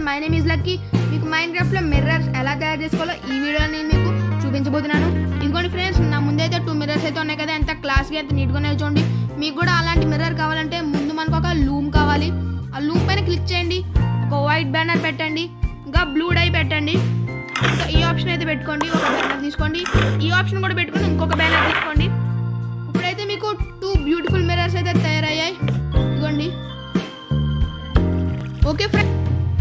my name is Lucky మీకు మైండ్ క్రాఫ్ట్లో మిర్రర్స్ ఎలా తయారు చేసుకోవాలో ఈ వీడియో నేను మీకు చూపించబోతున్నాను ఇదిగోండి ఫ్రెండ్స్ నా ముందైతే టూ మిర్రర్స్ అయితే ఉన్నాయి కదా ఎంత క్లాస్గా ఎంత నీట్గా చూడండి మీకు కూడా అలాంటి మిర్రర్ కావాలంటే ముందు మనకు ఒక లూమ్ కావాలి ఆ లూమ్ పైన క్లిక్ చేయండి ఒక వైట్ బ్యానర్ పెట్టండి ఇంకా బ్లూ డై పెట్టండి ఇంకా ఈ ఆప్షన్ అయితే పెట్టుకోండి ఒక బ్యానర్ తీసుకోండి ఈ ఆప్షన్ కూడా పెట్టుకొని ఇంకొక బ్యానర్ తీసుకోండి ఇప్పుడైతే మీకు టూ బ్యూటిఫుల్ మిర్రర్స్ అయితే తయారయ్యాయి ఇదిగోండి ఓకే ఫ్రెండ్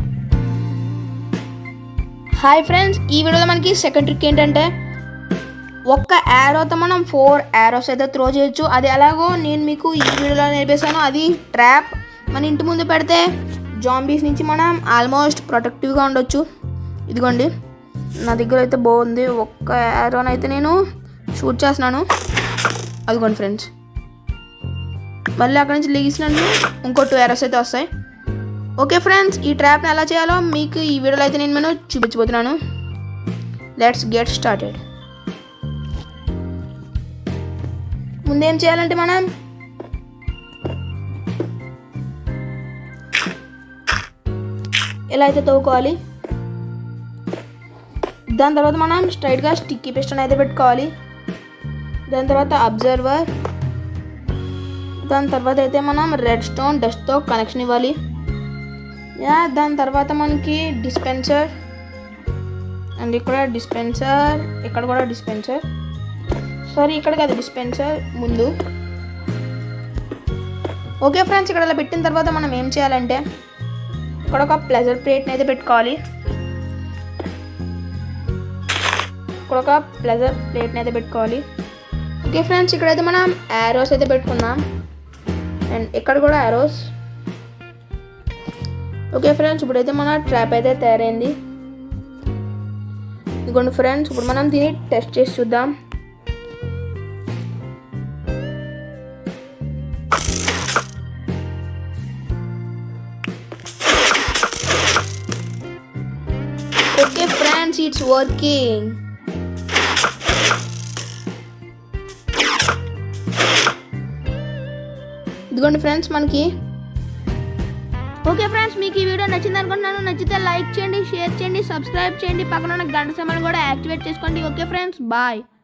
హాయ్ ఫ్రెండ్స్ ఈ వీడియోలో మనకి సెకండ్ ట్రిక్ ఏంటంటే ఒక్క యారోతో మనం ఫోర్ యారోస్ అయితే త్రో చేయొచ్చు అది ఎలాగో నేను మీకు ఈ వీడియోలో నేర్పిస్తాను అది ట్రాప్ మన ఇంటి ముందు పెడితే జాంబీస్ నుంచి మనం ఆల్మోస్ట్ ప్రొటెక్టివ్గా ఉండొచ్చు ఇదిగోండి నా దగ్గర అయితే బాగుంది ఒక్క యారోని అయితే నేను షూట్ చేస్తున్నాను అదిగోండి ఫ్రెండ్స్ మళ్ళీ అక్కడి నుంచి లెగిసినట్టు ఇంకో టూ యారోస్ అయితే వస్తాయి ఓకే ఫ్రెండ్స్ ఈ ట్రాప్ని ఎలా చేయాలో మీకు ఈ వీడియోలో అయితే నేను నేను చూపించబోతున్నాను లెట్స్ గెట్ స్టార్టెడ్ ముందేం చేయాలంటే మనం ఎలా అయితే తవ్వుకోవాలి దాని తర్వాత మనం స్ట్రైట్గా స్టిక్కీ పిస్టన్ అయితే పెట్టుకోవాలి దాని తర్వాత అబ్జర్వర్ దాని తర్వాత అయితే మనం రెడ్ స్టోన్ డస్ట్తో కనెక్షన్ ఇవ్వాలి యా దాని తర్వాత మనకి డిస్పెన్సర్ అండ్ ఇక్కడ డిస్పెన్సర్ ఇక్కడ కూడా డిస్పెన్సర్ సారీ ఇక్కడ కాదు డిస్పెన్సర్ ముందు ఓకే ఫ్రెండ్స్ ఇక్కడ ఇలా పెట్టిన తర్వాత మనం ఏం చేయాలంటే ఇక్కడ ఒక ప్లెజర్ ప్లేట్ని అయితే పెట్టుకోవాలి ఇక్కడ ఒక ప్లెజర్ ప్లేట్ని అయితే పెట్టుకోవాలి ఓకే ఫ్రెండ్స్ ఇక్కడైతే మనం యారోస్ అయితే పెట్టుకుందాం అండ్ ఇక్కడ కూడా యారోస్ ఓకే ఫ్రెండ్స్ ఇప్పుడైతే మన ట్రాప్ అయితే తయారైంది ఇదిగోండి ఫ్రెండ్స్ ఇప్పుడు మనం దీన్ని టెస్ట్ చేసి చూద్దాం ఓకే ఫ్రెండ్స్ ఇట్స్ వర్కింగ్ ఇదిగోండి ఫ్రెండ్స్ మనకి ఓకే ఫ్రెండ్స్ మీకు ఈ వీడియో నచ్చింది అనుకుంటున్నాను నచ్చితే లైక్ చేయండి షేర్ చేయండి సబ్స్క్రైబ్ చేయండి పక్కన ఉన్న గంట సమయాన్ని కూడా యాక్టివేట్ చేసుకోండి ఓకే ఫ్రెండ్స్ బాయ్